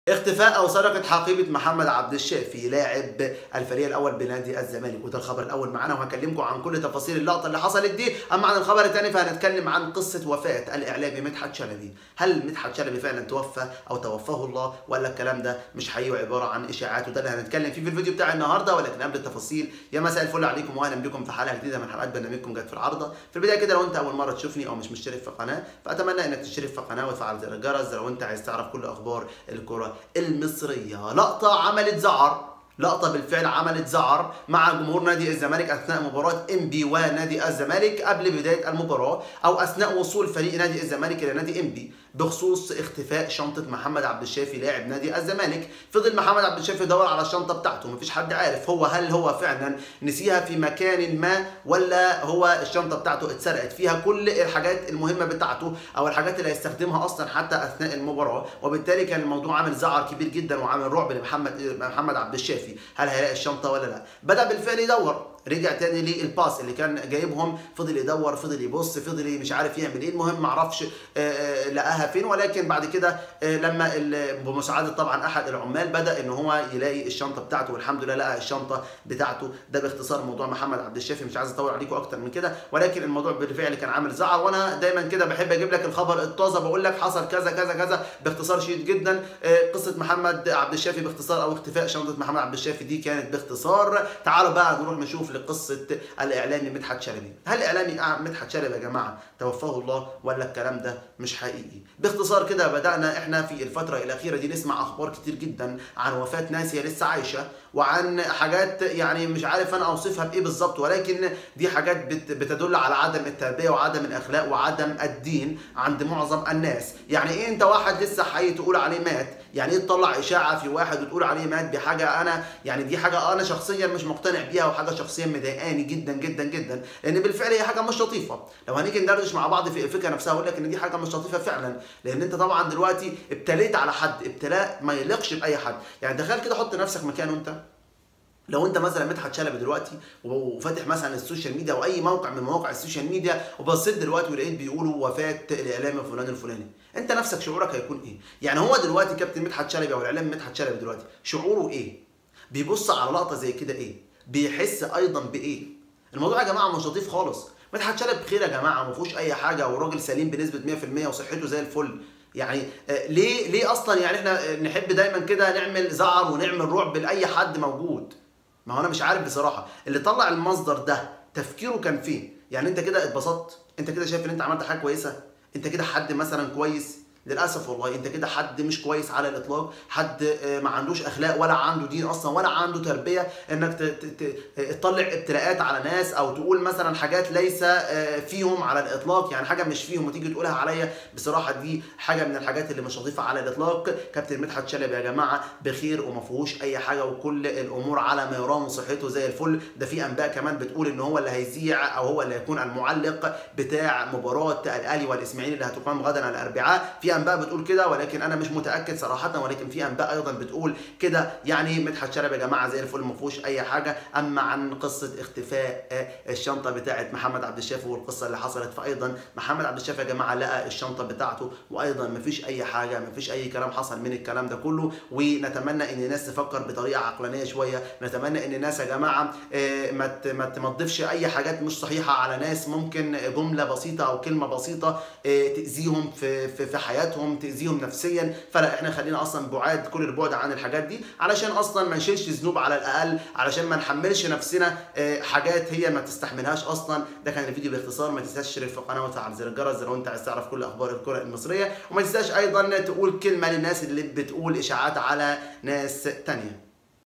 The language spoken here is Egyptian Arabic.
اختفاء او سرقه حقيبه محمد عبد الشافي لاعب الفريق الاول بنادي الزمالك وده الخبر الاول معانا وهكلمكم عن كل تفاصيل اللقطه اللي حصلت دي اما عن الخبر الثاني فهنتكلم عن قصه وفاه الاعلامي مدحت شلبي هل مدحت شلبي فعلا توفى او توفاه الله ولا الكلام ده مش حقيقي وعباره عن اشاعات وده اللي هنتكلم فيه في الفيديو بتاع النهارده ولكن قبل التفاصيل يا مساء الفل عليكم واهلا بكم في حلقه جديده من حلقات برنامجكم جت في العارضه في البدايه كده لو انت اول مره تشوفني او مش مشترك في القناه فاتمنى انك تشترك في القناه وتفعل زر الجرس لو انت عايز تعرف كل اخبار الكره المصريه المصرية لقطة عملت زعر لقطة بالفعل عملت زعر مع جمهور نادي الزمالك أثناء مباراة إنبي ونادي الزمالك قبل بداية المباراة أو أثناء وصول فريق نادي الزمالك إلى نادي إنبي بخصوص اختفاء شنطة محمد عبد الشافي لاعب نادي الزمالك فضل محمد عبد الشافي يدور على الشنطة بتاعته مفيش حد عارف هو هل هو فعلا نسيها في مكان ما ولا هو الشنطة بتاعته اتسرقت فيها كل الحاجات المهمة بتاعته أو الحاجات اللي هيستخدمها أصلا حتى أثناء المباراة وبالتالي كان الموضوع عامل زعر كبير جدا وعامل رعب لمحمد محمد عبد الشافي هل هيلاقي الشنطة ولا لا بدأ بالفعل يدور رجع تاني للباس اللي كان جايبهم فضل يدور فضل يبص فضل مش عارف يعمل ايه المهم معرفش لقاها فين ولكن بعد كده لما بمساعده طبعا احد العمال بدا ان هو يلاقي الشنطه بتاعته والحمد لله لقى الشنطه بتاعته ده باختصار موضوع محمد عبد الشافي مش عايز اطول عليكم اكتر من كده ولكن الموضوع بالفعل كان عامل زعر وانا دايما كده بحب اجيب لك الخبر الطازه بقول لك حصل كذا كذا كذا باختصار شديد جدا قصه محمد عبد الشافي باختصار او اختفاء شنطه محمد عبد الشافي دي كانت باختصار تعالوا بقى نروح نشوف لقصه الاعلامي مدحت شلبي هل الاعلامي مدحت شلبي يا جماعه توفاه الله ولا الكلام ده مش حقيقي باختصار كده بدانا احنا في الفتره الاخيره دي نسمع اخبار كتير جدا عن وفاه ناس هي لسه عايشه وعن حاجات يعني مش عارف انا اوصفها بايه بالظبط ولكن دي حاجات بتدل على عدم التربيه وعدم الاخلاق وعدم الدين عند معظم الناس يعني ايه انت واحد لسه حي تقول عليه مات يعني ايه تطلع اشاعه في واحد وتقول عليه مات بحاجه انا يعني دي حاجه انا شخصيا مش مقتنع بيها وحاجه شخصيا مضايقاني جدا جدا جدا لان بالفعل هي حاجه مش لطيفه لو هنيجي ندردش مع بعض في الفكره نفسها اقول لك ان دي حاجه مش لطيفه فعلا لان انت طبعا دلوقتي ابتليت على حد ابتلاء ما يليقش باي حد يعني تخيل كده حط نفسك مكانه انت لو انت مثلا مدحت شلبي دلوقتي وفاتح مثلا السوشيال ميديا او اي موقع من مواقع السوشيال ميديا وبصيت دلوقتي ولقيت بيقولوا وفاه الاعلامي فلان الفلاني انت نفسك شعورك هيكون ايه يعني هو دلوقتي كابتن مدحت شلبي او الاعلامي مدحت شلبي دلوقتي شعوره ايه بيبص على لقطه زي كده ايه بيحس ايضا بايه الموضوع يا جماعه مش لطيف خالص مدحت شلبي بخير يا جماعه ما فيهوش اي حاجه وراجل سليم بنسبه 100% وصحته زي الفل يعني ليه ليه اصلا يعني احنا نحب دايما كده نعمل زعر ونعمل رعب لاي حد موجود ما هو انا مش عارف بصراحه اللي طلع المصدر ده تفكيره كان فين يعني انت كده اتبسطت انت كده شايف ان انت عملت حاجه كويسه انت كده حد مثلا كويس للاسف والله انت كده حد مش كويس على الاطلاق حد ما عندوش اخلاق ولا عنده دين اصلا ولا عنده تربيه انك تطلع ابتلاءات على ناس او تقول مثلا حاجات ليس فيهم على الاطلاق يعني حاجه مش فيهم وتيجي تقولها عليا بصراحه دي حاجه من الحاجات اللي مش لطيفه على الاطلاق كابتن مدحت شلبي يا جماعه بخير وما فيهوش اي حاجه وكل الامور على ما يرام وصحته زي الفل ده في انباء كمان بتقول ان هو اللي هيذيع او هو اللي هيكون المعلق بتاع مباراه الاهلي والاسماعيلي اللي هتقام غدا الاربعاء في انباء بتقول كده ولكن انا مش متاكد صراحه ولكن في انباء ايضا بتقول كده يعني مدحت شلبي يا جماعه زي الفل ما فيهوش اي حاجه اما عن قصه اختفاء الشنطه بتاعه محمد عبد الشافي والقصه اللي حصلت فايضا محمد عبد الشافي يا جماعه لقى الشنطه بتاعته وايضا ما فيش اي حاجه ما فيش اي كلام حصل من الكلام ده كله ونتمنى ان الناس تفكر بطريقه عقلانيه شويه نتمنى ان الناس يا جماعه ما ما تضيفش اي حاجات مش صحيحه على ناس ممكن جمله بسيطه او كلمه بسيطه تاذيهم في في, في حياتهم تاذيهم نفسيا فلا احنا خلينا اصلا بعاد كل البعد عن الحاجات دي علشان اصلا ما نشيلش ذنوب على الاقل علشان ما نحملش نفسنا حاجات هي ما تستحملهاش اصلا ده كان الفيديو باختصار ما تنساش تشترك في القناه وتفعل زر الجرس لو انت عايز تعرف كل اخبار الكره المصريه وما تنساش ايضا تقول كلمه للناس اللي بتقول اشاعات على ناس تانيه